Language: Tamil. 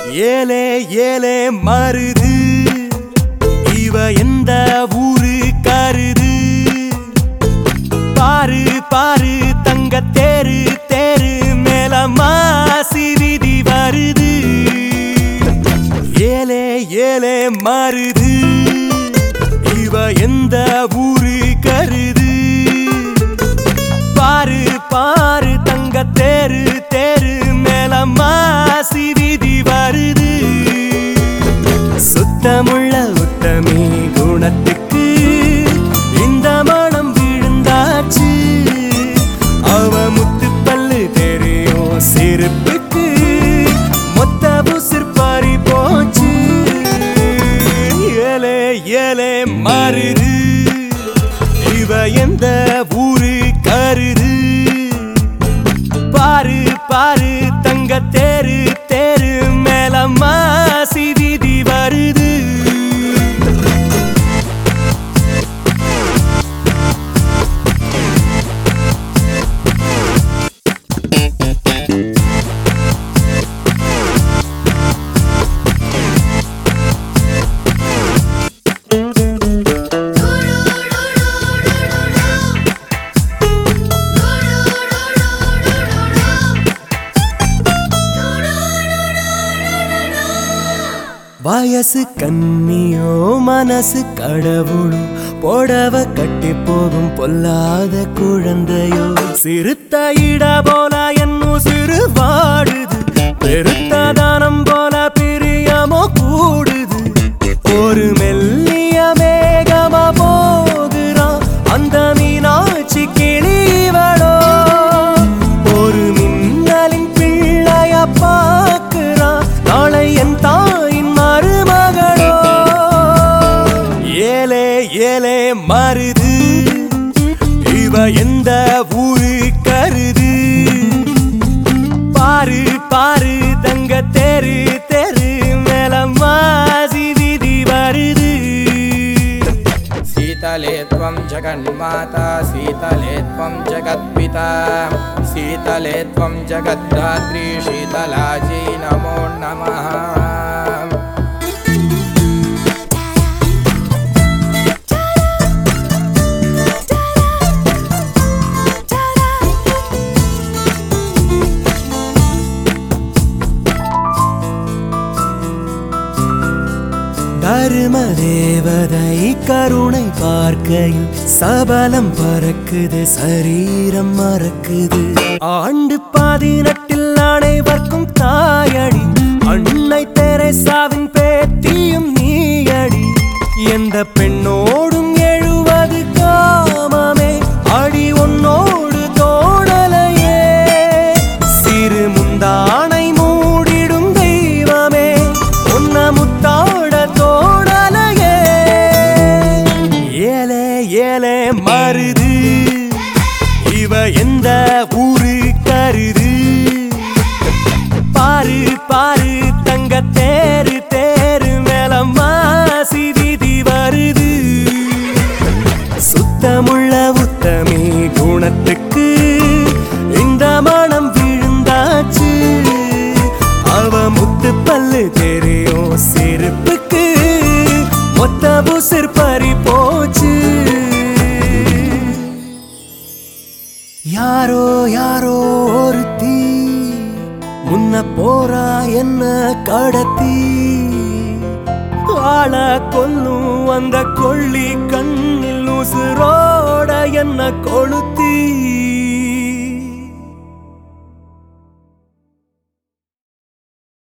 ஏலே ஏலே மருது இவ எந்த ஊரு கருது பாரு பாரு தங்க தேரு தேரு மேல மாசி விதி வருது ஏலே ஏலே மருது இவ எந்த ஊரு கருது பாரு பாரு தங்க தேரு தேரு மேல மாசி விதி வருது சுத்தமுள்ள உத்தமி குணத்துக்கு இந்த மனம் விழுந்தாச்சு அவ முத்து பல்லு தெரியும் சிரிப்புக்கு மொத்த புசிர் பாரி போச்சு ஏலே ஏலே மாறுது இவ எந்த ஊரு கருது பாரு பாரு தங்க தேரு தேரு மேல மாசி விதி வருது வயசு கண்ணியோ மனசு கடவுளோ போடவ கட்டி போகும் பொல்லாத குழந்தையோ சிறுத்த இட போல என்னும் சிறு வாடுது பெருத்த தானம் போல பிரியமோ கூடுது ஒரு மெல்லிய மேகமா போகிறான் அந்த மீனாட்சி கிளிவளோ ஒரு மின்னலின் பிள்ளைய பார்க்கிறான் நாளை என் தாயின் மருமகளோ ஏலே ஏலே மருது இவ எந்த ஊரு கருது பாரு பாரு தங்க தெரு தெரு மேல மாசி விதி வருது शीतले त्वं जगन्माता शीतले त्वं जगत्पिता शीतले त्वं जगद्धात्री शीतलाजी नमो नमः தர்ம தேவதை கருணை பார்க்கையில் சபலம் பறக்குது சரீரம் மறக்குது ஆண்டு பதினெட்டில் அனைவர்க்கும் தாயடி அன்னை தெரேசாவின் பேத்தியும் நீயடி எந்த பெண்ணோடும் எழுவது காமமே அடி உன்னோடு தோணலையே சிறு முந்தானை மூடிடும் தெய்வமே உன்ன முத்தாட தோணலையே ஏலே ஏலே மருது இவ எந்த ஊரு கருது பாரு பாரு தங்க தேரு தேரு மேல மாசி விதி வருது சுத்தமுள்ள உத்தமி குணத்துக்கு இந்த மனம் விழுந்தாச்சு அவ முத்து பல்லு தெரியும் சிரிப்புக்கு மொத்த புசிர் பறி போச்சு யாரோ யாரோ ஒருத்தி முன்ன போறா என்ன கடத்தி ஆள கொல்லும் அந்த கொள்ளி கண்ணில் உசுரோட என்ன கொளுத்தி